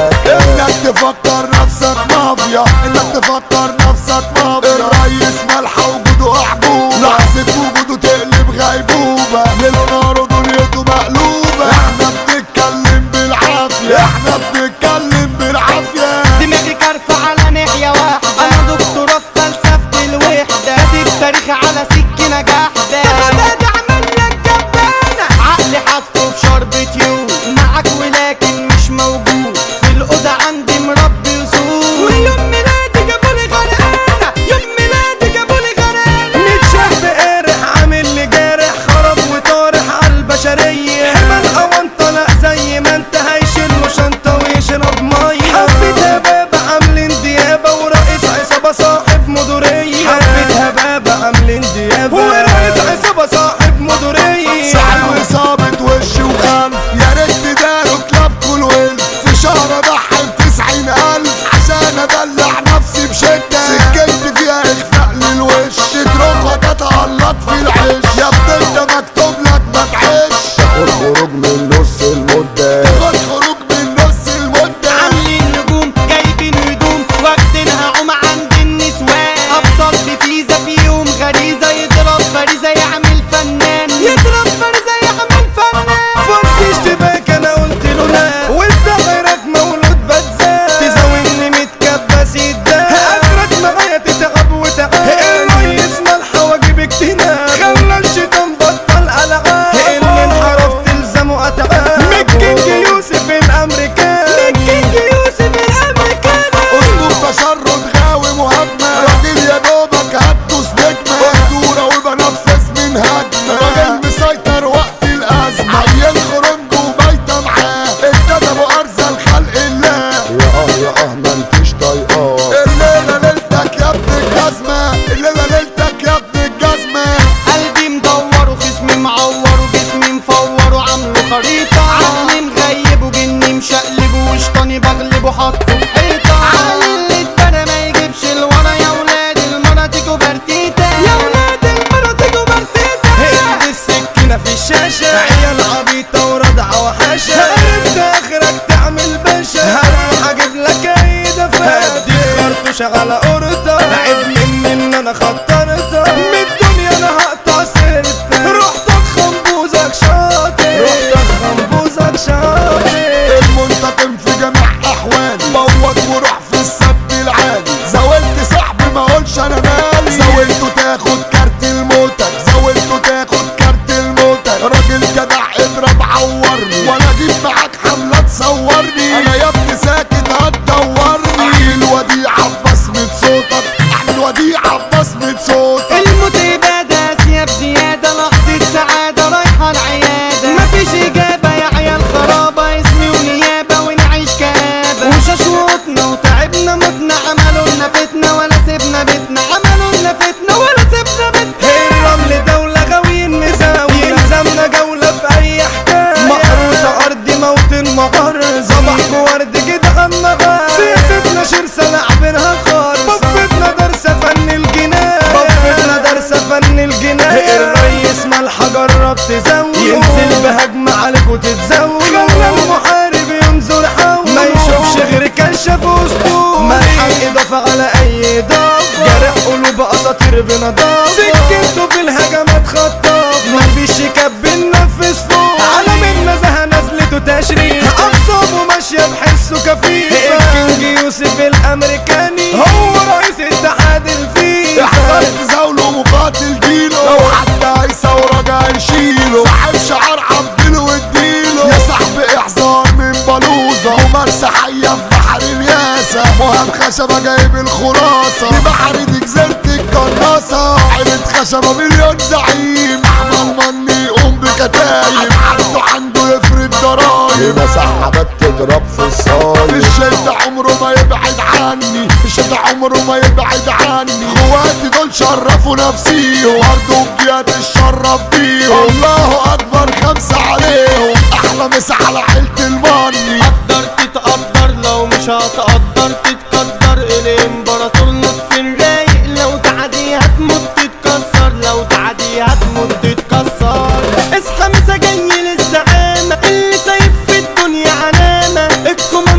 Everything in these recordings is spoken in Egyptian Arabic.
الحكاية انك تفكر نفسك مافيا انك تفكر نفسك مافيا الريس ملحة وجوده احبوبة لحظة وجوده تقلب غيبوبة ليل ونهار دنيته مقلوبة احنا بنتكلم بالعافية احنا بنتكلم بالعافية دماغي كارفة على ناحية واحدة أنا دكتورة في فلسفة الوحدة كاتب تاريخ على سكينة جاحدة ده عمل لك جبانة عقلي حاطه في شربة يوم معاك ولكن مش موجود في الأوضة عندي مربي وسوق ويوم ميلادي جابولي غرقانة يوم ميلادي جابولي غرقانة متشاف بقرح عامل لي جارح خرب وطارح على البشرية حمل أونطة لا زي ما انت هيشيل له شنطة ويشرب مية حبيتها بابا عاملين ديابة ورئيس عصابة صاحب مدورية حبيتها بابا عاملين ديابة ورئيس عصابة صاحب مدورية سعي وإصابة وش وخلف يا ريت تداروا كلابكوا الولد في شهر أضحي بتسعين ألف عشان أدلع نفسي بشدة سكنت فيها إخفاء للوش تتركها تتغلط في العيش يا ابني انت مكتوب لك ما تعيش خد خروج من نص المدة خد خروج من نص المدة عاملين نجوم جايبين هدوم واخدينها عم عند النسوان افضل بفيزا فيهم غريزة يضرب فريزة يعمل فنان يضرب فريزة يعمل فنان فركش تباك انا قلت له لا وانت غيرك مولود بتزاد تزاولني متكبس يداك اخرك معايا تتعب وتعب الريس ملحة واجيبك تنام خلى الشيطان بطل العاب اللي انحرف تلزمه اتعاب مكينج يوسف الامريكان مكينج يوسف الامريكان اسلوب تشرد غاوي مهاجمة راجل يا دوبك هتدوس نجمة اسطورة وبنفذ من هجمة راجل مسيطر وقت الأزمة عيل خرنج وبايتة معاه ابتدى ابو ارزل خلق الله يا اه يا اه ما انتش طايقاه الليلة ليلتك يا ابن الجزمة الليلة ليلتك يا ابن الجزمة قلبي مدور وخصمي معور وجسمي مفور وعامله خريطة عقلي مغيب وجني مشقلب وشطاني بغلب وحطه في حيطة عقلي اتبنى ما يجيبش الورا يا ولاد المراتيك وبرتيتا يا ولاد المراتيك وبرتيتا هد السكينة في الشاشة عيال عبيطة ورضعة وحاشة عرفت اخرك تعمل باشا هروح اجيب لك اي دفاتر هدي خرطوش على قرطة عيب مني ان انا خطرتها من الدنيا انا هقطع سيرتك رحت خنبوزك شاطر رحت خنبوزك شاطر المنتقم في جميع احوالي بوت وروح في السد العالي زاولت صاحبي ما اقولش انا مالي زاولته تاخد كارت الموتك زاولته تاخد كارت الموتك راجل جدع اضرب عورني وانا اجيب معاك حملة تصورني انا يا ابني ساكت هتدورني اعمل وديعة ببصمة صوتك اعمل وديعة ببصمة صوتك الموت إبادة ثياب زيادة لحظة سعادة رايحة العيادة مفيش إجابة يا عيال خرابة اسمي ونيابة ونعيش كآبة وششوطنا وتعبنا متنا عملوا لنا فتنة ولا سيبنا بيتنا عملوا لنا فتنة ولا سيبنا بيتنا الرمل دولة غاويين مساوي يلزمنا جولة في أي حكاية محروسة أرض موت المقر صباح ورد كده النهار سياستنا شرسة لعبناها خالص بفتنا درسة فن الجناية بفتنا درسة فن الجناية الريس ملحة جرب تزود ينزل بهجمة عليك وتتزود خلى المحارب ينظر حول ما يشوفش غير كشف وسطول ملحق إضافة على أي إضافة جرح قلوب أساطير بنضافة سكته في الهجمات خطاف مفيش كب ننفذ فوق على من نزهة نزلته تشريف أقصابه ماشية بحسه كفيف الكينج يوسف الأمريكاني هو رئيس اتحاد الفيفا احذر تزاوله مقاتل جيله لو حتى هيثورك هيشيله صاحب شعار عبدله واديله يا صاحبي احذر من بلوزة ومرسى حية في بحر الياسة مهاب خشبة جايب الخلاصة في بحر دي جزيرة القناصة عيلة خشبة مليون زعيم احمد مني يقوم بكتايب عنده عنده يفرد ضرايب مسحبات تضرب في الصايم الشدة عمره ما يبعد عني الشدة عمره ما يبعد عني خواتي دول شرفوا نفسيهم برضه بجد الشرف بيهم الله اكبر خمسة عليهم احلى مسا على عيلة الماني تقدر تتقدر لو مش هتقدر تتقدر الامبراطور لطفي الرايق لو تعدي هتموت تتكسر لو تعدي هتموت تتكسر اصحى مسا جاي للزعامة اللي سايب في الدنيا علامة الكوماندر ده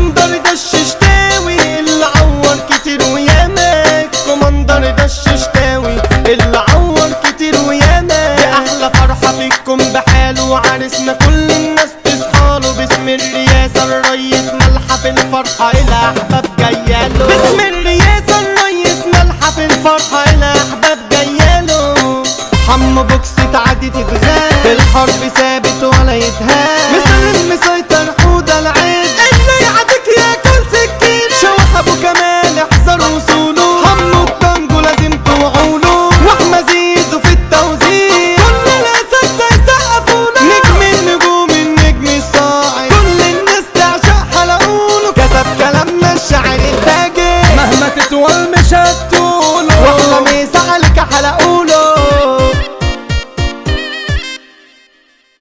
ده الششتاوي اللي عور كتير وياما كوماندر ده الششتاوي اللي عور كتير وياما دي احلى فرحة فيكم بحاله وعرسنا كل الناس تصحاله باسم الرئاسة الريس ملحة في الفرحة الاحباب جاياله باسم الرئاسة الريس ملحة في الفرحة الاحباب جاياله حمو بوكس تعدي تتغاب في الحرب ثابت ولا يتهاب مثل المسيطر حوده العين اللي يعدك ياكل سكين شوح ابو كمال احذر وصوله حمو الطنجو لازم توعوله واحمد زيزو في التوزيع كل الاساتذه يسقفوله نجم النجوم النجم الصاعد كل الناس تعشق حلقوله كتب كلامنا الشاعر التاجر مهما تطول مش هت